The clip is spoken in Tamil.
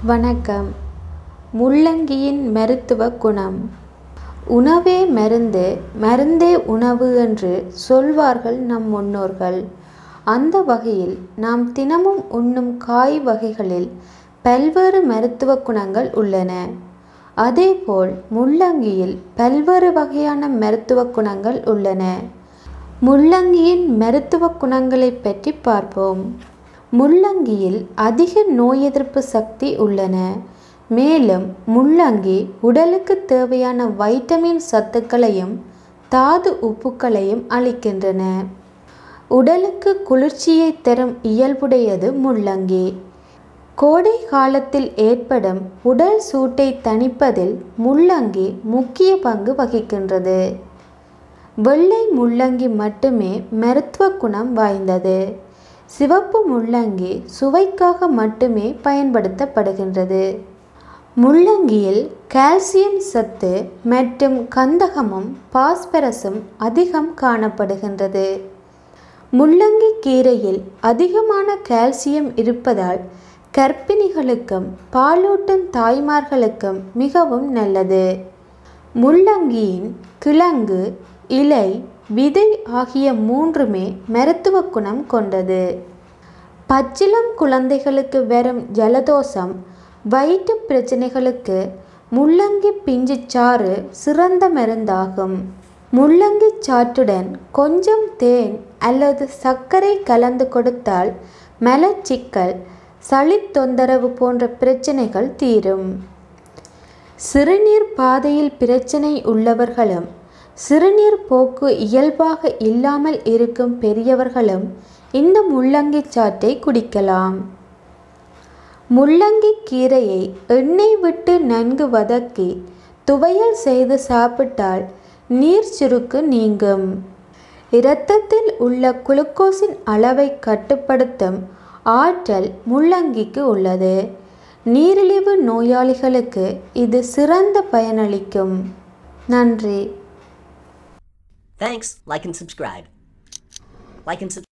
வணக்கம் முள்ளங்கியின் மருத்துவ குணம் உணவே மருந்து மருந்தே உணவு என்று சொல்வார்கள் நம் முன்னோர்கள் அந்த வகையில் நாம் தினமும் உண்ணும் காய் வகைகளில் பல்வேறு மருத்துவ குணங்கள் உள்ளன அதேபோல் முள்ளங்கியில் பல்வேறு வகையான மருத்துவ குணங்கள் உள்ளன முள்ளங்கியின் மருத்துவ குணங்களை பற்றி பார்ப்போம் முள்ளங்கியில் அதிக நோய் எதிர்ப்பு சக்தி உள்ளன மேலும் முள்ளங்கி உடலுக்கு தேவையான வைட்டமின் சத்துக்களையும் தாது உப்புக்களையும் அளிக்கின்றன உடலுக்கு குளிர்ச்சியை தரும் இயல்புடையது முள்ளங்கி கோடை காலத்தில் ஏற்படும் உடல் சூட்டை தணிப்பதில் முள்ளங்கி முக்கிய பங்கு வகிக்கின்றது வெள்ளை முள்ளங்கி மட்டுமே மருத்துவ குணம் வாய்ந்தது சிவப்பு முள்ளங்கி சுவைக்காக மட்டுமே பயன்படுத்தப்படுகின்றது முள்ளங்கியில் கால்சியம் சத்து மற்றும் கந்தகமும் பாஸ்பரஸும் அதிகம் காணப்படுகின்றது முள்ளங்கி கீரையில் அதிகமான கால்சியம் இருப்பதால் கர்ப்பிணிகளுக்கும் பாலூட்டும் தாய்மார்களுக்கும் மிகவும் நல்லது முள்ளங்கியின் கிழங்கு இலை விதை ஆகிய மூன்றுமே மருத்துவ குணம் கொண்டது பச்சிளம் குழந்தைகளுக்கு வரும் ஜலதோஷம் வயிற்று பிரச்சனைகளுக்கு முள்ளங்கி பிஞ்சு சாறு சிறந்த மருந்தாகும் முள்ளங்கி சாற்றுடன் கொஞ்சம் தேன் அல்லது சர்க்கரை கலந்து கொடுத்தால் மலச்சிக்கல் சளி தொந்தரவு போன்ற பிரச்சனைகள் தீரும் சிறுநீர் பாதையில் பிரச்சனை உள்ளவர்களும் சிறுநீர் போக்கு இயல்பாக இல்லாமல் இருக்கும் பெரியவர்களும் இந்த முள்ளங்கி சாற்றை குடிக்கலாம் முள்ளங்கி கீரையை எண்ணெய் விட்டு நன்கு வதக்கி துவையல் செய்து சாப்பிட்டால் நீர் சுருக்கு நீங்கும் இரத்தத்தில் உள்ள குளுக்கோஸின் அளவை கட்டுப்படுத்தும் ஆற்றல் முள்ளங்கிக்கு உள்ளது நீரிழிவு நோயாளிகளுக்கு இது சிறந்த பயனளிக்கும் நன்றி Thanks. Like and subscribe. Like and subscribe.